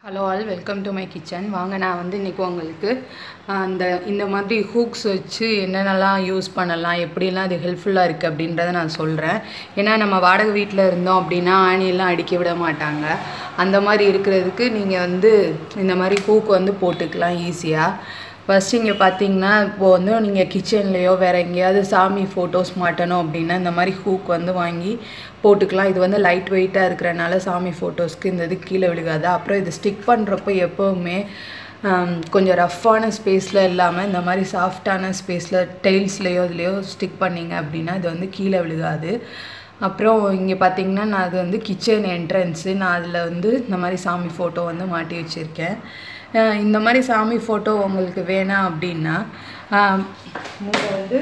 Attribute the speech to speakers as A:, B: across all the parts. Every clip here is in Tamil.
A: hello all welcome to my kitchen வாங்க நான் வந்து இன்றைக்கி உங்களுக்கு ஆஹ், அந்த இந்த மாதிரி ஹூக்ஸ் வச்சு என்னென்னலாம் யூஸ் பண்ணலாம் எப்படிலாம் அது ஹெல்ப்ஃபுல்லாக இருக்குது அப்படின்றத நான் சொல்கிறேன் ஏன்னா நம்ம வாடகை வீட்டில் இருந்தோம் அப்படின்னா ஆணியெல்லாம் அடிக்க விட மாட்டாங்க அந்த மாதிரி இருக்கிறதுக்கு நீங்கள் வந்து இந்த மாதிரி ஹூக் வந்து போட்டுக்கலாம் ஈஸியாக ஃபஸ்ட் இங்கே பார்த்தீங்கன்னா இப்போது வந்து நீங்கள் கிச்சன்லேயோ வேறு எங்கேயாவது சாமி ஃபோட்டோஸ் மாட்டணும் அப்படின்னா இந்த மாதிரி ஹூக் வந்து வாங்கி போட்டுக்கலாம் இது வந்து லைட் வெயிட்டாக இருக்கிறனால சாமி ஃபோட்டோஸ்க்கு இந்த இது கீழே விழுகாது அப்புறம் இது ஸ்டிக் பண்ணுறப்போ எப்போவுமே ஆம், கொஞ்சம் ரஃப்பான ஸ்பேஸில் இல்லாமல் இந்த மாதிரி சாஃப்டான ஸ்பேஸில் டெய்ல்ஸ்லேயோ இதுலேயோ ஸ்டிக் பண்ணீங்க அப்படின்னா இது வந்து கீழே விழுகாது அப்புறம் இங்கே பார்த்தீங்கன்னா நான் அது வந்து கிச்சன் என்ட்ரன்ஸு நான் அதில் வந்து இந்த மாதிரி சாமி ஃபோட்டோ வந்து மாட்டி வச்சுருக்கேன் அஹ் இந்த மாதிரி சாமி ஃபோட்டோ உங்களுக்கு வேணாம் அப்படின்னா நீங்கள் வந்து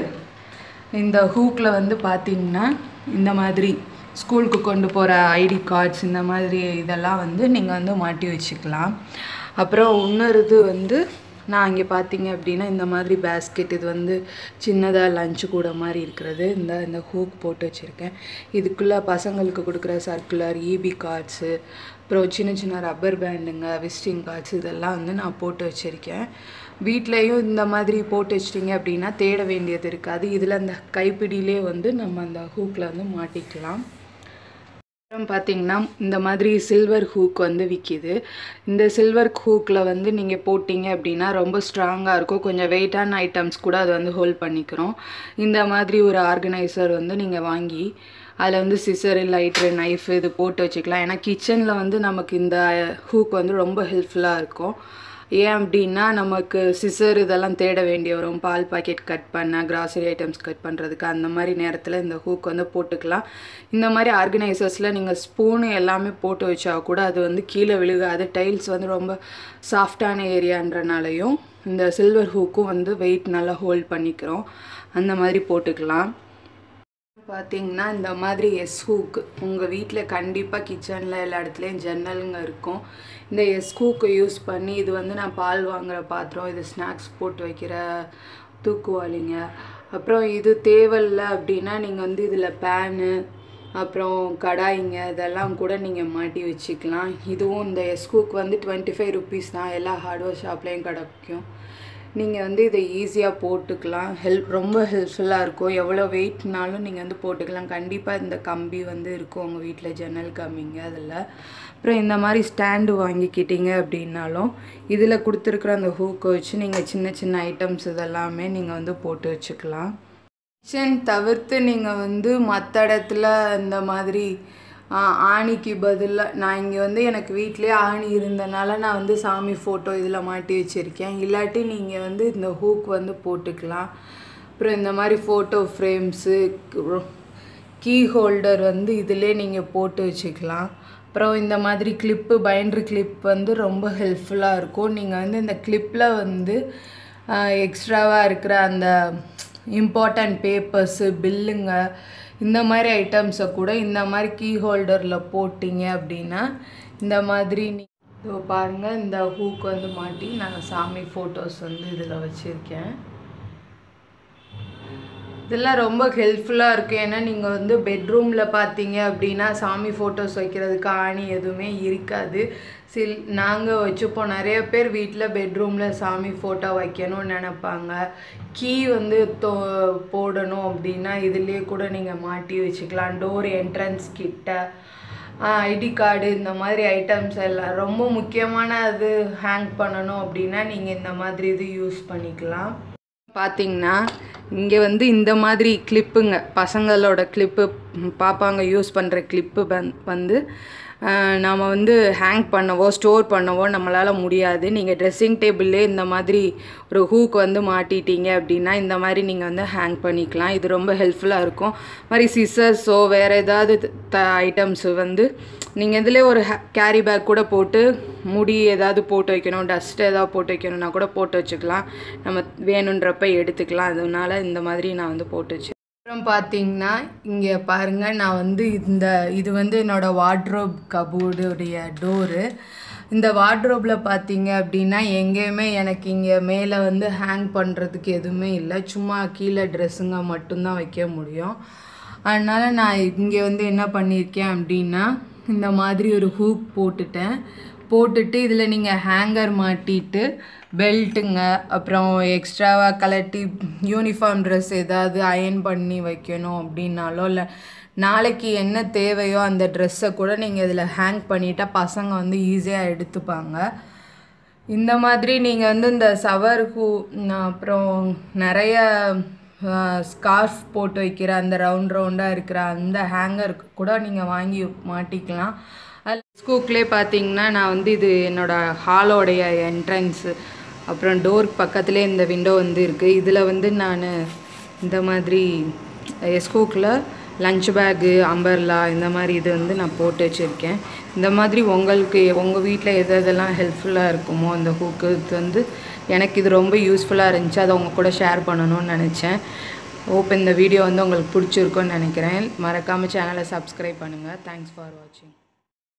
A: இந்த ஹூக்கில் வந்து பார்த்தீங்கன்னா இந்த மாதிரி ஸ்கூலுக்கு கொண்டு போகிற ஐடி கார்ட்ஸ் இந்த மாதிரி இதெல்லாம் வந்து நீங்கள் வந்து மாட்டி வச்சுக்கலாம் அப்புறம் இன்னொரு இது வந்து நான் இங்கே பார்த்தீங்க அப்படின்னா இந்த மாதிரி பேஸ்கெட் இது வந்து சின்னதாக லஞ்சு கூட மாதிரி இருக்கிறது இந்த இந்த ஹூக் போட்டு வச்சுருக்கேன் இதுக்குள்ளே பசங்களுக்கு கொடுக்குற சர்க்குலர் இபி கார்ட்ஸு அப்புறம் சின்ன சின்ன ரப்பர் பேண்டுங்க விசிட்டிங் கார்ட்ஸ் இதெல்லாம் வந்து நான் போட்டு வச்சுருக்கேன் வீட்லேயும் இந்த மாதிரி போட்டு வச்சிட்டிங்க அப்படின்னா தேட வேண்டியது இருக்காது இதில் அந்த கைப்பிடியிலே வந்து நம்ம அந்த ஹூக்கில் வந்து மாட்டிக்கலாம் அப்புறம் பார்த்தீங்கன்னா இந்த மாதிரி சில்வர் ஹூக் வந்து விற்கிது இந்த சில்வர் ஹூக்கில் வந்து நீங்கள் போட்டிங்க அப்படின்னா ரொம்ப ஸ்ட்ராங்காக இருக்கும் கொஞ்சம் வெயிட்டான ஐட்டம்ஸ் கூட அது வந்து ஹோல்ட் பண்ணிக்கிறோம் இந்த மாதிரி ஒரு ஆர்கனைசர் வந்து நீங்கள் வாங்கி அதில் வந்து சிசரு லைட்ரு நைஃப் இது போட்டு வச்சுக்கலாம் ஏன்னா கிச்சனில் வந்து நமக்கு இந்த ஹூக் வந்து ரொம்ப ஹெல்ப்ஃபுல்லாக இருக்கும் ஏன் அப்படின்னா நமக்கு சிசர் இதெல்லாம் தேட வேண்டிய வரும் பால் பாக்கெட் கட் பண்ண கிராசரி ஐட்டம்ஸ் கட் பண்ணுறதுக்கு அந்த மாதிரி நேரத்தில் இந்த ஹூக் வந்து போட்டுக்கலாம் இந்த மாதிரி ஆர்கனைசர்ஸில் நீங்கள் ஸ்பூனு எல்லாமே போட்டு வச்சா கூட அது வந்து கீழே விழுகாது டைல்ஸ் வந்து ரொம்ப சாஃப்டான ஏரியான்றனாலையும் இந்த சில்வர் ஹூக்கும் வந்து வெயிட் நல்லா ஹோல்ட் பண்ணிக்கிறோம் அந்த மாதிரி போட்டுக்கலாம் பார்த்தீங்கன்னா இந்த மாதிரி எஸ் ஹூக் உங்கள் வீட்டில் கண்டிப்பாக கிச்சனில் எல்லா இடத்துலையும் ஜன்னலுங்க இருக்கும் இந்த எஸ் ஹூக்கை யூஸ் பண்ணி இது வந்து நான் பால் வாங்குற பாத்திரம் இது ஸ்நாக்ஸ் போட்டு வைக்கிற தூக்குவாளிங்க அப்புறம் இது தேவையில்ல அப்படின்னா நீங்கள் வந்து இதில் பேனு அப்புறம் கடாயிங்க இதெல்லாம் கூட நீங்கள் மாட்டி வச்சுக்கலாம் இதுவும் இந்த எஸ் ஹூக் வந்து டுவெண்ட்டி ஃபைவ் ருபீஸ் தான் எல்லா ஹார்ட்வேர் ஷாப்லேயும் கிடைக்கும் நீங்கள் வந்து இதை ஈஸியாக போட்டுக்கலாம் ஹெல்ப் ரொம்ப ஹெல்ப்ஃபுல்லாக இருக்கும் எவ்வளோ வெயிட்னாலும் நீங்கள் வந்து போட்டுக்கலாம் கண்டிப்பாக இந்த கம்பி வந்து இருக்கும் உங்கள் வீட்டில் ஜன்னல் கம்பிங்க அதில் அப்புறம் இந்த மாதிரி ஸ்டாண்டு வாங்கிக்கிட்டீங்க அப்படின்னாலும் இதில் கொடுத்துருக்குற அந்த ஹூக்கை வச்சு நீங்கள் சின்ன சின்ன ஐட்டம்ஸ் இதெல்லாமே நீங்கள் வந்து போட்டு வச்சுக்கலாம் கிச்சன் தவிர்த்து நீங்கள் வந்து மற்ற இடத்துல இந்த மாதிரி ஆ, ஆணிக்கு பதிலாக நான் இங்கே வந்து எனக்கு வீட்டிலேயே ஆணி இருந்தனால நான் வந்து சாமி ஃபோட்டோ இதில் மாட்டி வச்சுருக்கேன் இல்லாட்டி நீங்கள் வந்து இந்த ஹூக் வந்து போட்டுக்கலாம் அப்புறம் இந்த மாதிரி ஃபோட்டோ ஃப்ரேம்ஸு கீ ஹோல்டர் வந்து இதிலே நீங்கள் போட்டு வச்சுக்கலாம் அப்புறம் இந்த மாதிரி கிளிப்பு பைண்டர் கிளிப் வந்து ரொம்ப ஹெல்ப்ஃபுல்லாக இருக்கும் நீங்கள் வந்து இந்த கிளிப்பில் வந்து எக்ஸ்ட்ராவாக இருக்கிற அந்த இம்பார்ட்டண்ட் பேப்பர்ஸு பில்லுங்க இந்த மாதிரி ஐட்டம்ஸை கூட இந்த மாதிரி கீ ஹோல்டரில் போட்டிங்க அப்படின்னா இந்த மாதிரி நீ இதோ பாருங்கள் இந்த ஹூக் வந்து மாட்டி நான் சாமி ஃபோட்டோஸ் வந்து இதில் வச்சுருக்கேன் இதெல்லாம் ரொம்ப ஹெல்ப்ஃபுல்லாக இருக்கும் ஏன்னா நீங்கள் வந்து பெட்ரூமில் பார்த்தீங்க அப்படின்னா சாமி ஃபோட்டோஸ் வைக்கிறதுக்கு ஆணி எதுவுமே இருக்காது சில் நாங்கள் வச்சுப்போம் நிறைய பேர் வீட்டில் பெட்ரூமில் சாமி ஃபோட்டோ வைக்கணும்னு நினைப்பாங்க கீ வந்து தோ போடணும் அப்படின்னா இதுலேயே கூட நீங்கள் மாட்டி வச்சுக்கலாம் டோர் என்ட்ரன்ஸ் கிட்ட ஐடி கார்டு இந்த மாதிரி ஐட்டம்ஸ் எல்லாம் ரொம்ப முக்கியமான அது ஹேங் பண்ணணும் அப்படின்னா நீங்கள் இந்த மாதிரி இது யூஸ் பண்ணிக்கலாம் பார்த்தீங்கன்னா இங்கே வந்து இந்த மாதிரி கிளிப்புங்க பசங்களோட கிளிப்பு பாப்பாங்க யூஸ் பண்ணுற கிளிப்பு வந்து நாம் வந்து ஹேங் பண்ணவோ ஸ்டோர் பண்ணவோ நம்மளால் முடியாது நீங்கள் ட்ரெஸ்ஸிங் டேபிள்லே இந்த மாதிரி ஒரு ஹூக் வந்து மாட்டிட்டீங்க அப்படின்னா இந்த மாதிரி நீங்கள் வந்து ஹேங் பண்ணிக்கலாம் இது ரொம்ப ஹெல்ப்ஃபுல்லாக இருக்கும் மாதிரி சிசர்ஸோ வேறு ஏதாவது த ஐட்டம்ஸ் வந்து நீங்கள் இதில் ஒரு கேரி பேக் கூட போட்டு முடி ஏதாவது போட்டு வைக்கணும் டஸ்ட் ஏதாவது போட்டு வைக்கணும்னா கூட போட்டு வச்சுக்கலாம் நம்ம வேணுன்றப்ப எடுத்துக்கலாம் அதனால இந்த மாதிரி நான் வந்து போட்டு வச்சு அப்புறம் பார்த்தீங்கன்னா இங்கே பாருங்கள் நான் வந்து இந்த இது வந்து என்னோடய வார்ட்ரோப் கபோர்டுடைய டோரு இந்த வார்ட்ரோப்பில் பார்த்தீங்க அப்படின்னா எங்கேயுமே எனக்கு இங்கே மேலே வந்து ஹேங் பண்ணுறதுக்கு எதுவுமே இல்லை சும்மா கீழே ட்ரெஸ்ஸுங்க மட்டும்தான் வைக்க முடியும் அதனால் நான் இங்கே வந்து என்ன பண்ணியிருக்கேன் அப்படின்னா இந்த மாதிரி ஒரு ஹூக் போட்டுட்டேன் போட்டுட்டு இதில் நீங்கள் ஹேங்கர் மாட்டிட்டு பெல்ட்டுங்க அப்புறம் எக்ஸ்ட்ராவாக கலட்டி யூனிஃபார்ம் ட்ரெஸ் ஏதாவது அயன் பண்ணி வைக்கணும் அப்படின்னாலோ இல்லை நாளைக்கு என்ன தேவையோ அந்த ட்ரெஸ்ஸை கூட நீங்கள் இதில் ஹேங் பண்ணிட்டா பசங்க வந்து ஈஸியாக எடுத்துப்பாங்க இந்த மாதிரி நீங்கள் வந்து இந்த சவர் ஹூ அப்புறம் நிறைய ஸ்கார்ஃப் போட்டு வைக்கிற அந்த ரவுண்ட் ரவுண்டாக இருக்கிற அந்த ஹேங்கர் கூட நீங்கள் வாங்கி மாட்டிக்கலாம் அது ஸ்கூக்லேயே பார்த்தீங்கன்னா நான் வந்து இது என்னோடய ஹாலோடைய என்ட்ரன்ஸு அப்புறம் டோர் பக்கத்துலேயே இந்த விண்டோ வந்து இருக்குது இதில் வந்து நான் இந்த மாதிரி எஸ்கூக்கில் லஞ்ச் பேக்கு அம்பர்லா இந்த மாதிரி இது வந்து நான் போட்டு வச்சுருக்கேன் இந்த மாதிரி உங்களுக்கு உங்கள் வீட்டில் எது எதெல்லாம் ஹெல்ப்ஃபுல்லாக இருக்குமோ அந்த ஹூக்கு இது வந்து எனக்கு இது ரொம்ப யூஸ்ஃபுல்லாக இருந்துச்சு அதை உங்கள் கூட ஷேர் பண்ணணும்னு நினச்சேன் ஹோப் இந்த வீடியோ வந்து உங்களுக்கு பிடிச்சிருக்குன்னு நினைக்கிறேன் மறக்காமல் சேனலை சப்ஸ்கிரைப் பண்ணுங்கள் தேங்க்ஸ் ஃபார் வாட்சிங்